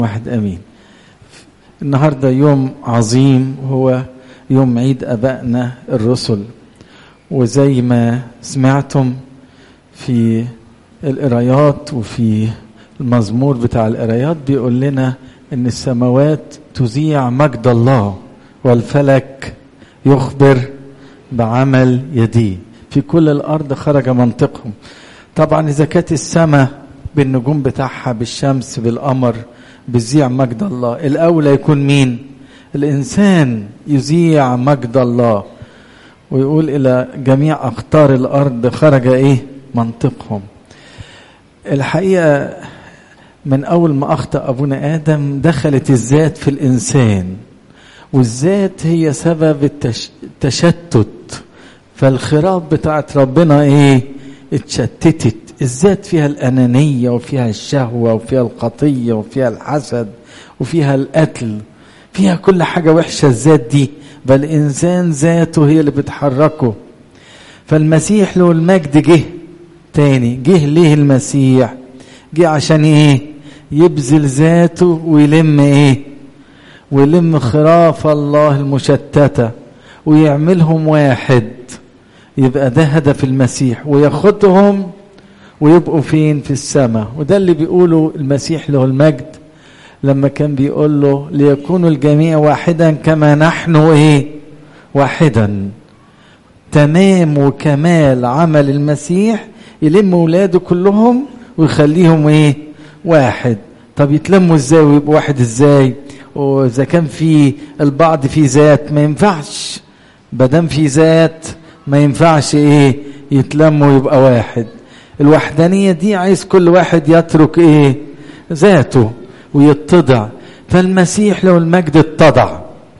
واحد امين النهارده يوم عظيم هو يوم عيد ابائنا الرسل وزي ما سمعتم في القرايات وفي المزمور بتاع القرايات بيقول لنا ان السماوات تذيع مجد الله والفلك يخبر بعمل يديه في كل الارض خرج منطقهم طبعا اذا كانت السماء بالنجوم بتاعها بالشمس بالقمر بتذيع مجد الله الاولى يكون مين الانسان يذيع مجد الله ويقول الى جميع اقطار الارض خرج ايه منطقهم الحقيقه من اول ما اخطا ابونا ادم دخلت الذات في الانسان والذات هي سبب التشتت فالخراب بتاعت ربنا ايه اتشتتت الذات فيها الأنانية وفيها الشهوة وفيها الخطية وفيها الحسد وفيها القتل فيها كل حاجة وحشة الذات دي بل الإنسان ذاته هي اللي بتحركه فالمسيح له المجد جه تاني جه ليه المسيح جه عشان ايه يبذل ذاته ويلم ايه ويلم خراف الله المشتتة ويعملهم واحد يبقى ده هدف المسيح وياخدهم ويبقوا فين في السماء وده اللي بيقوله المسيح له المجد لما كان بيقول له ليكونوا الجميع واحدا كما نحن ايه واحدا تمام وكمال عمل المسيح يلم ولاده كلهم ويخليهم ايه واحد طب يتلموا ازاي ويبقوا واحد ازاي واذا كان في البعض في ذات ما ينفعش بدم في ذات ما ينفعش ايه يتلموا ويبقى واحد الوحدانية دي عايز كل واحد يترك ايه ذاته ويتضع فالمسيح له المجد اتضع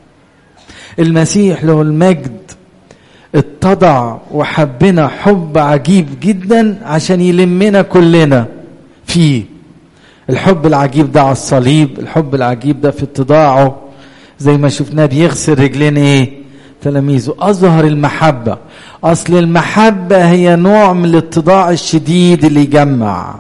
المسيح له المجد اتضع وحبنا حب عجيب جدا عشان يلمنا كلنا فيه الحب العجيب ده على الصليب الحب العجيب ده في اتضاعه زي ما شفناه بيغسل رجلين ايه تلاميذه اظهر المحبه اصل المحبه هي نوع من الاتضاع الشديد اللي يجمع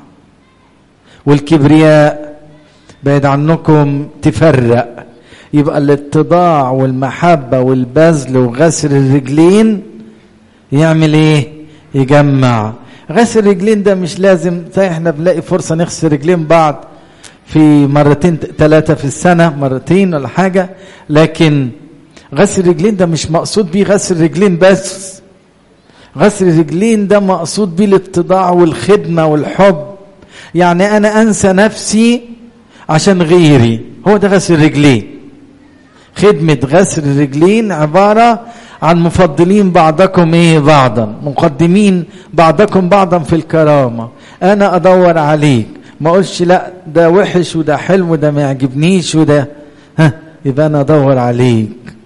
والكبرياء بعيد عنكم تفرق يبقى الاتضاع والمحبه والبذل وغسل الرجلين يعمل ايه يجمع غسل الرجلين ده مش لازم احنا بنلاقي فرصه نغسل رجلين بعض في مرتين ثلاثه في السنه مرتين ولا حاجه لكن غسل الرجلين ده مش مقصود بيه غسل الرجلين بس غسل الرجلين ده مقصود بيه الاتضاع والخدمة والحب يعني أنا أنسى نفسي عشان غيري هو ده غسل الرجلين خدمة غسل الرجلين عبارة عن مفضلين بعضكم ايه بعضا مقدمين بعضكم بعضا في الكرامة أنا أدور عليك ما أقولش لا ده وحش وده حلو وده ما يعجبنيش وده ها يبقى أنا أدور عليك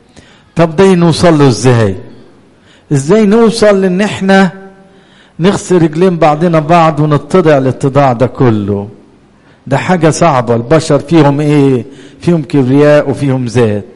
طب ده نوصل له ازاي ازاي نوصل ان احنا نغسل رجلين بعضنا بعض ونتضع الاتضاع ده كله ده حاجة صعبة البشر فيهم ايه فيهم كبرياء وفيهم ذات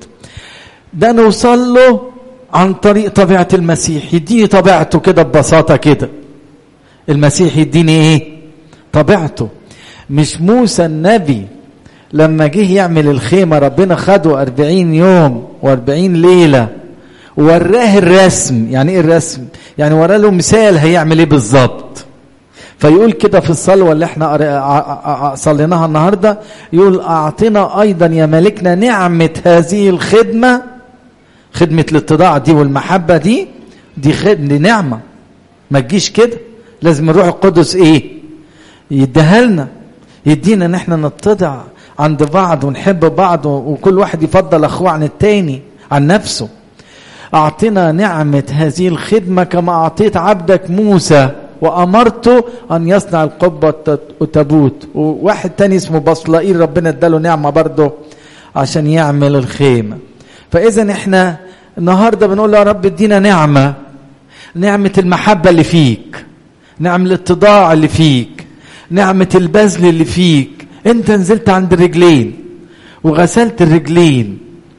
ده نوصل له عن طريق طبيعة المسيح يديني طبيعته كده ببساطة كده المسيح يديني ايه طبيعته مش موسى النبي لما جه يعمل الخيمة ربنا خده أربعين يوم وأربعين ليلة وراه الرسم يعني ايه الرسم يعني وراه له مثال هيعمل ايه بالظبط فيقول كده في الصلوة اللي احنا صليناها النهاردة يقول أعطنا أيضا يا ملكنا نعمة هذه الخدمة خدمة الاتضاع دي والمحبة دي دي خدمة دي نعمة ما تجيش كده لازم الروح القدس ايه يديها لنا يدينا ان احنا نتضع عند بعض ونحب بعض وكل واحد يفضل اخوه عن التاني عن نفسه اعطنا نعمة هذه الخدمة كما اعطيت عبدك موسى وامرته ان يصنع القبة والتابوت وواحد تاني اسمه بصلائيل ربنا اداله نعمة برضه عشان يعمل الخيمة فاذا احنا النهارده بنقول يا رب ادينا نعمة نعمة المحبة اللي فيك نعمة الاتضاع اللي فيك نعمة البذل اللي فيك انت نزلت عند الرجلين وغسلت الرجلين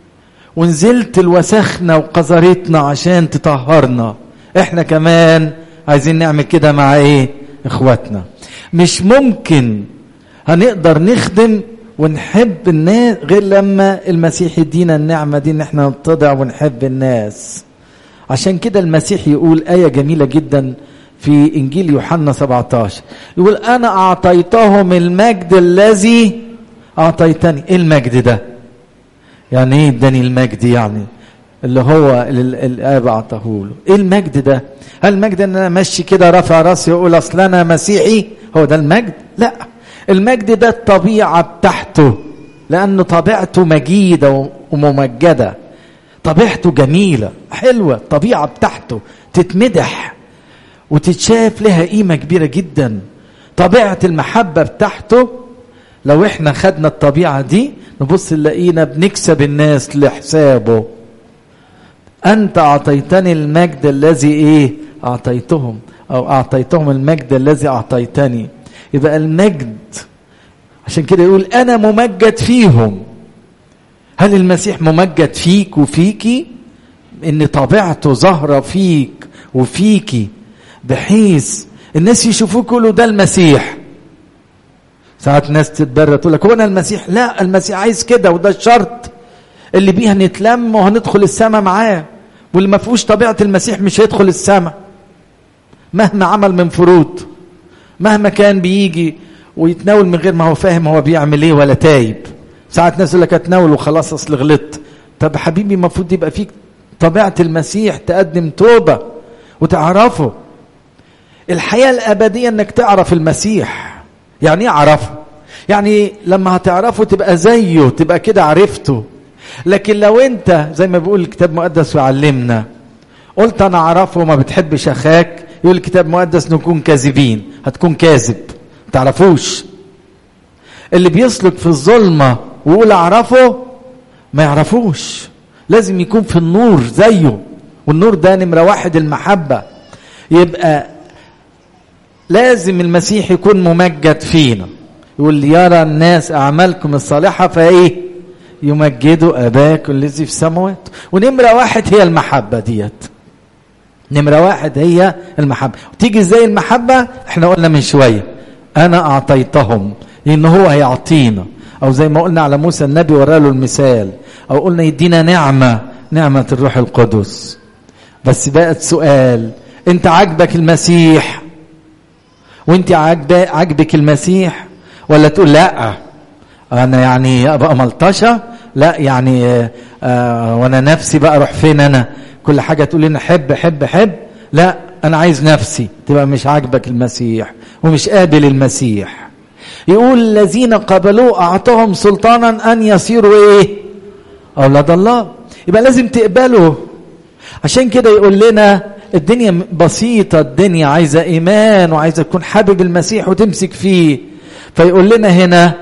ونزلت الوسخنا وقذرتنا عشان تطهرنا احنا كمان عايزين نعمل كده مع ايه اخواتنا مش ممكن هنقدر نخدم ونحب الناس غير لما المسيح يدينا النعمة دي ان احنا نتضع ونحب الناس عشان كده المسيح يقول آية جميلة جدا في إنجيل يوحنا 17 يقول أنا أعطيتهم المجد الذي أعطيتني إيه المجد ده يعني إيه اداني المجد يعني اللي هو اللي الآب أعطاه له إيه المجد ده هل المجد أن أنا ماشي كده رافع راسي وأقول أصل أنا مسيحي هو ده المجد لا المجد ده الطبيعة بتاعته لأن طبيعته مجيدة وممجدة طبيعته جميلة حلوة الطبيعة بتاعته تتمدح وتتشاف لها قيمة كبيرة جدا طبيعة المحبة بتاعته لو احنا خدنا الطبيعة دي نبص نلاقينا بنكسب الناس لحسابه أنت أعطيتني المجد الذي إيه أعطيتهم أو أعطيتهم المجد الذي أعطيتني يبقى المجد عشان كده يقول أنا ممجد فيهم هل المسيح ممجد فيك وفيكي ان طبيعته ظاهره فيك وفيكي بحيث الناس يشوفوك يقولوا ده المسيح ساعات ناس تتبرى تقول لك هو انا المسيح لا المسيح عايز كده وده الشرط اللي بيه هنتلم وهندخل السماء معاه واللي ما فيهوش طبيعه المسيح مش هيدخل السماء مهما عمل من فروض مهما كان بيجي ويتناول من غير ما هو فاهم هو بيعمل ايه ولا تايب ساعات ناس يقول لك اتناول وخلاص اصل غلطت طب حبيبي المفروض يبقى فيك طبيعه المسيح تقدم توبه وتعرفه الحياه الابديه انك تعرف المسيح يعني ايه اعرفه يعني لما هتعرفه تبقى زيه تبقى كده عرفته لكن لو انت زي ما بيقول الكتاب المقدس ويعلمنا قلت انا اعرفه وما بتحبش اخاك يقول الكتاب المقدس نكون كاذبين هتكون كاذب ما تعرفوش اللي بيسلك في الظلمه ويقول اعرفه ما يعرفوش لازم يكون في النور زيه والنور ده نمره واحد المحبه يبقى لازم المسيح يكون ممجد فينا يقول يرى الناس اعمالكم الصالحه فايه يمجدوا اباكم الذي في السماوات ونمره واحد هي المحبه ديت نمره واحد هي المحبه تيجي ازاي المحبه احنا قلنا من شويه انا اعطيتهم لان هو هيعطينا او زي ما قلنا على موسى النبي ورا له المثال او قلنا يدينا نعمه نعمه الروح القدس بس بقت سؤال انت عاجبك المسيح وانت عاجبك المسيح ولا تقول لا انا يعني ابقى ملطشه لا يعني آه وانا نفسي بقى اروح فين انا كل حاجه تقول لي حب حب حب لا انا عايز نفسي تبقى مش عاجبك المسيح ومش قابل المسيح يقول الذين قبلوه اعطاهم سلطانا ان يصيروا ايه اولاد الله يبقى لازم تقبله عشان كده يقول لنا الدنيا بسيطة الدنيا عايزة إيمان وعايزة تكون حابب المسيح وتمسك فيه فيقول لنا هنا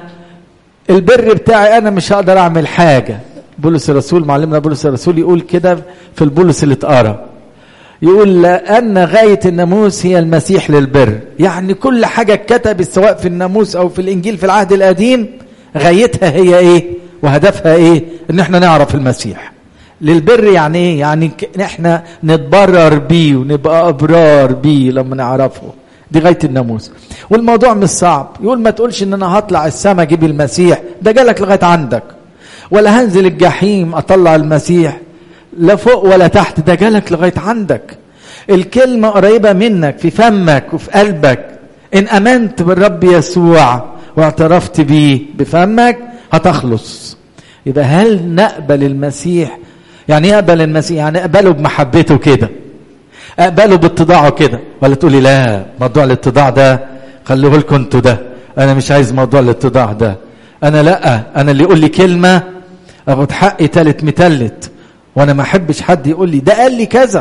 البر بتاعي أنا مش هقدر أعمل حاجة بولس الرسول معلمنا بولس الرسول يقول كده في البولس اللي اتقرا يقول لأن غاية الناموس هي المسيح للبر يعني كل حاجة اتكتبت سواء في الناموس أو في الإنجيل في العهد القديم غايتها هي إيه وهدفها إيه إن احنا نعرف المسيح للبر يعني ايه يعني احنا نتبرر بيه ونبقى ابرار بيه لما نعرفه دي غايه الناموس والموضوع مش صعب يقول ما تقولش ان انا هطلع السما اجيب المسيح ده جالك لغايه عندك ولا هنزل الجحيم اطلع المسيح لا فوق ولا تحت ده جالك لغايه عندك الكلمه قريبه منك في فمك وفي قلبك ان امنت بالرب يسوع واعترفت بيه بفمك هتخلص يبقى هل نقبل المسيح يعني ايه اقبل المسيح يعني اقبله بمحبته كده اقبله باتضاعه كده ولا تقولي لا موضوع الاتضاع ده خلوه لكم انتوا ده انا مش عايز موضوع الاتضاع ده انا لا انا اللي يقول لي كلمه اخد حقي تالت متلت وانا ما احبش حد يقول لي ده قال لي كذا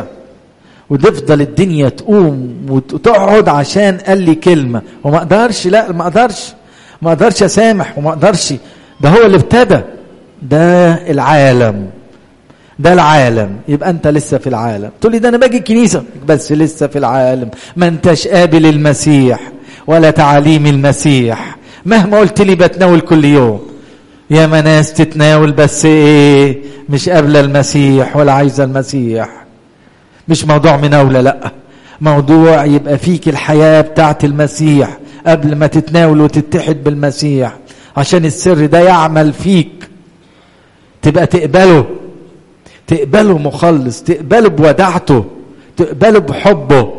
وتفضل الدنيا تقوم وتقعد عشان قال لي كلمه وما اقدرش لا ما اقدرش ما اقدرش اسامح وما اقدرش ده هو اللي ابتدى ده العالم ده العالم يبقى انت لسه في العالم تقول لي ده انا باجي الكنيسه بس لسه في العالم ما انتش قابل المسيح ولا تعاليم المسيح مهما قلت لي بتناول كل يوم يا ما ناس تتناول بس ايه مش قابله المسيح ولا عايزه المسيح مش موضوع مناوله لا موضوع يبقى فيك الحياه بتاعت المسيح قبل ما تتناول وتتحد بالمسيح عشان السر ده يعمل فيك تبقى تقبله تقبله مخلص تقبله بوداعته تقبله بحبه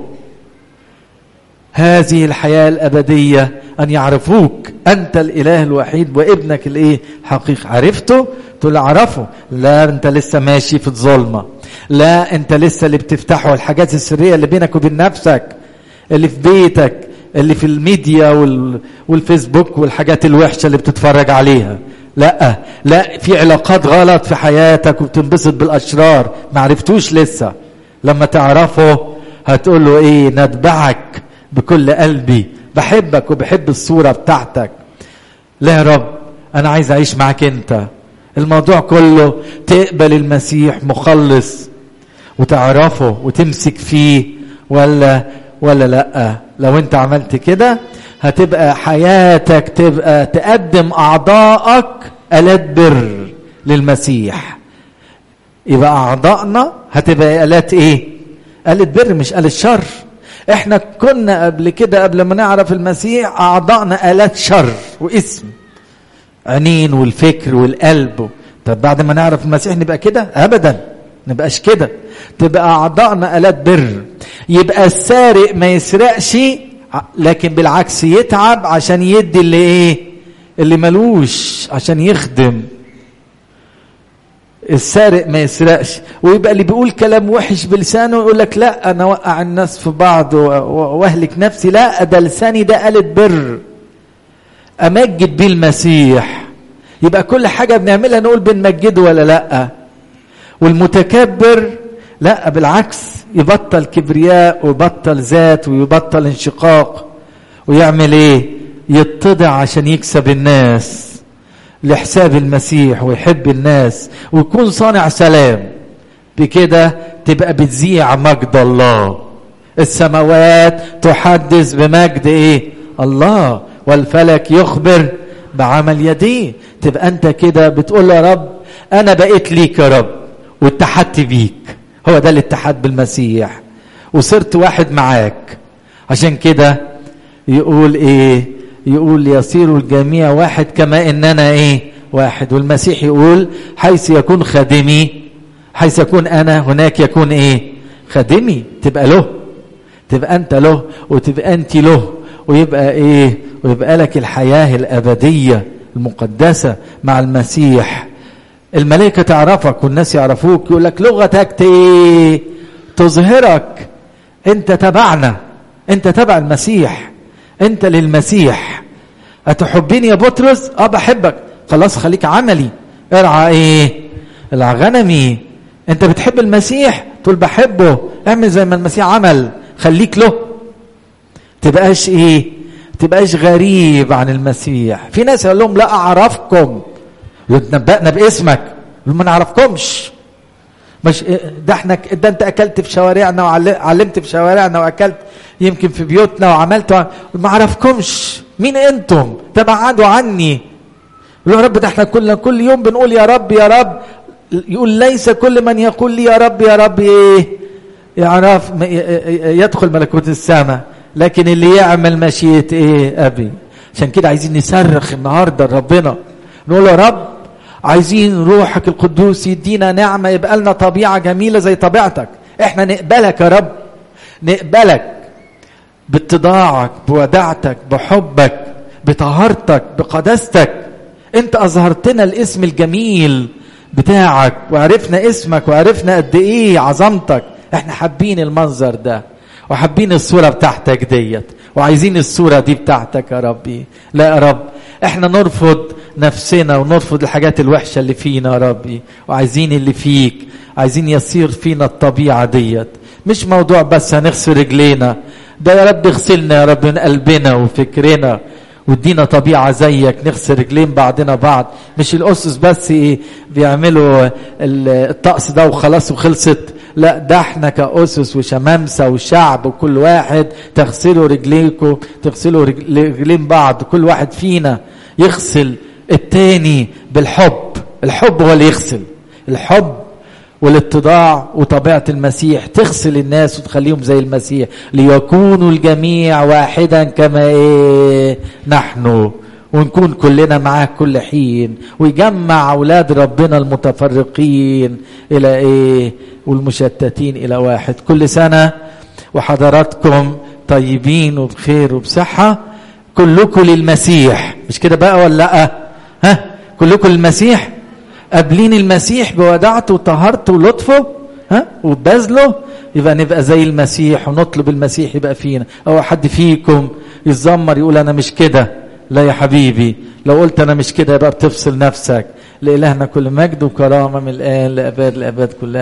هذه الحياة الأبدية أن يعرفوك أنت الإله الوحيد وابنك الإيه حقيقة عرفته تقول أعرفه لا أنت لسه ماشي في الظلمة لا أنت لسه اللي بتفتحه الحاجات السرية اللي بينك وبين نفسك اللي في بيتك اللي في الميديا وال... والفيسبوك والحاجات الوحشة اللي بتتفرج عليها لا لا في علاقات غلط في حياتك وبتنبسط بالأشرار ما عرفتوش لسه لما تعرفه هتقول له ايه نتبعك بكل قلبي بحبك وبحب الصورة بتاعتك لا يا رب أنا عايز أعيش معاك أنت الموضوع كله تقبل المسيح مخلص وتعرفه وتمسك فيه ولا ولا لا لو انت عملت كده هتبقى حياتك تبقى تقدم اعضائك الات بر للمسيح يبقى اعضائنا هتبقى الات ايه آلة بر مش آلة شر احنا كنا قبل كده قبل ما نعرف المسيح اعضائنا آلات شر واسم عينين والفكر والقلب طب بعد ما نعرف المسيح نبقى كده ابدا نبقاش كده تبقى اعضائنا آلات بر يبقى السارق ما يسرقش لكن بالعكس يتعب عشان يدي اللي ايه اللي ملوش عشان يخدم السارق ما يسرقش ويبقى اللي بيقول كلام وحش بلسانه يقول لك لا انا اوقع الناس في بعض واهلك نفسي لا ده لساني ده قالت بر امجد بيه المسيح يبقى كل حاجه بنعملها نقول بنمجده ولا لا والمتكبر لا بالعكس يبطل كبرياء ويبطل ذات ويبطل انشقاق ويعمل ايه يتضع عشان يكسب الناس لحساب المسيح ويحب الناس ويكون صانع سلام بكده تبقى بتذيع مجد الله السماوات تحدث بمجد ايه الله والفلك يخبر بعمل يديه تبقى انت كده بتقول يا رب انا بقيت ليك يا رب واتحدت بيك هو ده الاتحاد بالمسيح وصرت واحد معاك عشان كده يقول ايه يقول يصير الجميع واحد كما اننا ايه واحد والمسيح يقول حيث يكون خادمي حيث يكون انا هناك يكون ايه خادمي تبقى له تبقى انت له وتبقى انت له ويبقى ايه ويبقى لك الحياه الابديه المقدسه مع المسيح الملائكه تعرفك والناس يعرفوك يقول لك لغتك ايه تظهرك انت تبعنا انت تبع المسيح انت للمسيح اتحبني يا بطرس اه بحبك خلاص خليك عملي ارعى ايه ارعى غنمي انت بتحب المسيح تقول بحبه اعمل زي ما المسيح عمل خليك له تبقاش ايه تبقاش غريب عن المسيح في ناس يقول لهم لا اعرفكم يتنبأنا باسمك ما نعرفكمش مش ده احنا ده انت اكلت في شوارعنا وعلمت في شوارعنا واكلت يمكن في بيوتنا وعملت ما اعرفكمش مين انتم تبعدوا عني يقول يا رب ده احنا كل كل يوم بنقول يا رب يا رب يقول ليس كل من يقول لي يا رب يا رب ايه يعرف يدخل ملكوت السماء لكن اللي يعمل مشيئة ايه ابي عشان كده عايزين نصرخ النهارده لربنا نقول يا رب عايزين روحك القدوس يدينا نعمة يبقى لنا طبيعة جميلة زي طبيعتك احنا نقبلك يا رب نقبلك باتضاعك بوداعتك بحبك بطهارتك بقداستك انت اظهرتنا الاسم الجميل بتاعك وعرفنا اسمك وعرفنا قد ايه عظمتك احنا حابين المنظر ده وحابين الصورة بتاعتك ديت وعايزين الصورة دي بتاعتك يا ربي لا يا رب احنا نرفض نفسنا ونرفض الحاجات الوحشة اللي فينا يا ربي وعايزين اللي فيك عايزين يصير فينا الطبيعة ديت مش موضوع بس هنغسل رجلينا ده يا رب اغسلنا يا رب من قلبنا وفكرنا وادينا طبيعة زيك نغسل رجلين بعضنا بعض مش الأسس بس ايه بيعملوا الطقس ده وخلاص وخلصت لا ده احنا كأسس وشمامسة وشعب وكل واحد تغسلوا رجليكم تغسلوا رجلين بعض كل واحد فينا يغسل التاني بالحب الحب هو اللي يغسل الحب والاتضاع وطبيعة المسيح تغسل الناس وتخليهم زي المسيح ليكونوا الجميع واحدا كما ايه نحن ونكون كلنا معاه كل حين ويجمع اولاد ربنا المتفرقين الى ايه والمشتتين الى واحد كل سنه وحضراتكم طيبين وبخير وبصحه كلكم للمسيح مش كده بقى ولا لا ها كلكم للمسيح قابلين المسيح بوداعته وطهارته ولطفه ها وبذله يبقى نبقى زي المسيح ونطلب المسيح يبقى فينا او حد فيكم يتذمر يقول انا مش كده لا يا حبيبي لو قلت انا مش كده يبقى بتفصل نفسك لإلهنا كل مجد وكرامه من الان لاباد الاباد كلها